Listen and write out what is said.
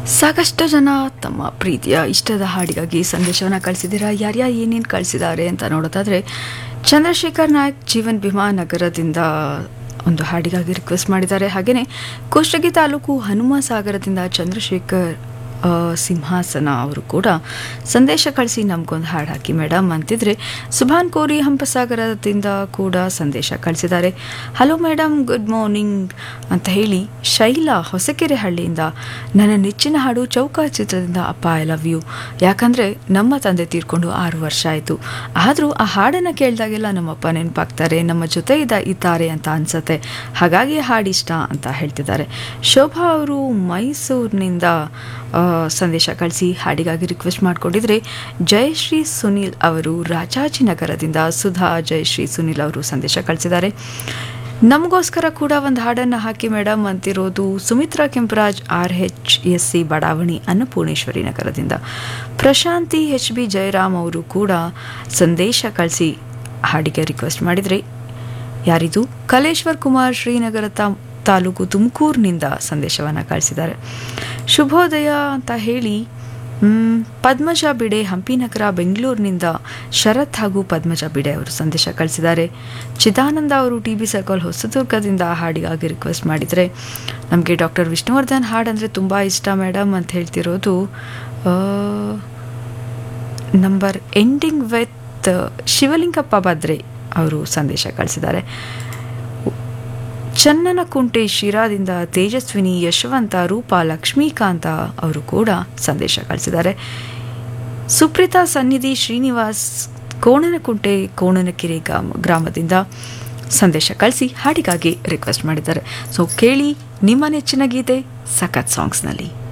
ಸಾಕಷ್ಟು ಜನ ತಮ್ಮ ಪ್ರೀತಿಯ ಇಷ್ಟದ ಹಾಡಿಗಾಗಿ ಸಂದೇಶವನ್ನು ಕಳಿಸಿದ್ದೀರಾ ಯಾರ್ಯಾರು ಏನೇನು ಕಳಿಸಿದ್ದಾರೆ ಅಂತ ನೋಡೋದಾದರೆ ಚಂದ್ರಶೇಖರ್ ನಾಯಕ್ ಜೀವನ್ ಭೀಮಾ ನಗರದಿಂದ ಒಂದು ಹಾಡಿಗಾಗಿ ರಿಕ್ವೆಸ್ಟ್ ಮಾಡಿದ್ದಾರೆ ಹಾಗೆಯೇ ಕುಷ್ಟಗಿ ತಾಲೂಕು ಹನುಮ ಸಾಗರದಿಂದ ಚಂದ್ರಶೇಖರ್ ಆ, ಸಿಂಹಾಸನ ಅವರು ಕೂಡ ಸಂದೇಶ ಕಳಿಸಿ ನಮಗೊಂದು ಹಾಡು ಹಾಕಿ ಮೇಡಮ್ ಅಂತಿದ್ರೆ ಸುಭಾನ್ ಕೋರಿ ಹಂಪಸಾಗರದಿಂದ ಕೂಡ ಸಂದೇಶ ಕಳಿಸಿದ್ದಾರೆ ಹಲೋ ಮೇಡಮ್ ಗುಡ್ ಮಾರ್ನಿಂಗ್ ಅಂತ ಹೇಳಿ ಶೈಲಾ ಹೊಸಕೆರೆ ಹಳ್ಳಿಯಿಂದ ನನ್ನ ನೆಚ್ಚಿನ ಹಾಡು ಚೌಕ ಚಿತ್ರದಿಂದ ಅಪ್ಪ ಐ ಲವ್ ಯು ಯಾಕಂದರೆ ನಮ್ಮ ತಂದೆ ತೀರ್ಕೊಂಡು ಆರು ವರ್ಷ ಆಯಿತು ಆದರೂ ಆ ಹಾಡನ್ನು ಕೇಳಿದಾಗೆಲ್ಲ ನಮ್ಮಪ್ಪ ನೆನಪಾಗ್ತಾರೆ ನಮ್ಮ ಜೊತೆ ಇದ್ದ ಇದ್ದಾರೆ ಅಂತ ಅನ್ಸತ್ತೆ ಹಾಗಾಗಿ ಹಾಡಿಷ್ಟ ಅಂತ ಹೇಳ್ತಿದ್ದಾರೆ ಶೋಭಾ ಅವರು ಮೈಸೂರಿನಿಂದ ಆ, ಸಂದೇಶ ಕಳಿಸಿ ಹಾಡಿಗಾಗಿ ರಿಕ್ವೆಸ್ಟ್ ಮಾಡಿಕೊಂಡಿದ್ರೆ ಜಯಶ್ರೀ ಸುನಿಲ್ ಅವರು ರಾಜಾಜಿನಗರದಿಂದ ಸುಧಾ ಜಯಶ್ರೀ ಸುನಿಲ್ ಅವರು ಸಂದೇಶ ಕಳಿಸಿದ್ದಾರೆ ನಮಗೋಸ್ಕರ ಕೂಡ ಒಂದು ಹಾಡನ್ನು ಹಾಕಿ ಮೇಡಮ್ ಅಂತಿರೋದು Sumitra Kemparaj R H S C ಬಡಾವಣೆ ಅನ್ನಪೂರ್ಣೇಶ್ವರಿ ನಗರದಿಂದ ಪ್ರಶಾಂತಿ ಎಚ್ ಬಿ ಜಯರಾಮ್ ಅವರು ಕೂಡ ಸಂದೇಶ ಕಳಿಸಿ ಹಾಡಿಗೆ ರಿಕ್ವೆಸ್ಟ್ ಮಾಡಿದರೆ ಯಾರಿದು ಕಲೇಶ್ವರ್ ಕುಮಾರ್ ಶ್ರೀನಗರ ತಾ ತಾಲೂಕು ತುಮಕೂರಿನಿಂದ ಸಂದೇಶವನ್ನು ಕಳಿಸಿದ್ದಾರೆ ಶುಭೋದಯ ಅಂತ ಹೇಳಿ ಮ್, ಪದ್ಮಜ ಬಿಡೆ ಹಂಪಿನಗರ ಬೆಂಗಳೂರಿನಿಂದ ಶರತ್ ಹಾಗೂ ಪದ್ಮಜ ಬಿಡೆ ಅವರು ಸಂದೇಶ ಕಳಿಸಿದ್ದಾರೆ ಚಿದಾನಂದ ಅವರು ಟಿ ಬಿ ಸರ್ಕಲ್ ಹೊಸದುರ್ಗದಿಂದ ಹಾಡಿಗಾಗಿ ರಿಕ್ವೆಸ್ಟ್ ಮಾಡಿದರೆ ನಮಗೆ ಡಾಕ್ಟರ್ ವಿಷ್ಣುವರ್ಧನ್ ಹಾಡಂದರೆ ತುಂಬ ಇಷ್ಟ ಮೇಡಮ್ ಅಂತ ಹೇಳ್ತಿರೋದು ಆ, number ending with Shivalingappa Bhadre ಅವರು ಸಂದೇಶ ಕಳಿಸಿದ್ದಾರೆ ಚನ್ನನಕುಂಟೆ ಶಿರಾದಿಂದ ತೇಜಸ್ವಿನಿ ಯಶವಂತ ರೂಪ ಲಕ್ಷ್ಮೀಕಾಂತ ಅವರು ಕೂಡ ಸಂದೇಶ ಕಳಿಸಿದ್ದಾರೆ ಸುಪ್ರೀತಾ ಸನ್ನಿಧಿ ಶ್ರೀನಿವಾಸ್ ಕೋಣನಕುಂಟೆ ಕೋಣನಕೆರೆ ಗ್ರಾಮ ಗ್ರಾಮದಿಂದ ಸಂದೇಶ ಕಳಿಸಿ ಹಾಡಿಗಾಗಿ ರಿಕ್ವೆಸ್ಟ್ ಮಾಡಿದ್ದಾರೆ ಸೊ ಕೇಳಿ ನಿಮ್ಮ ನೆಚ್ಚಿನ ಗೀತೆ ಸಖತ್ ಸಾಂಗ್ಸ್ನಲ್ಲಿ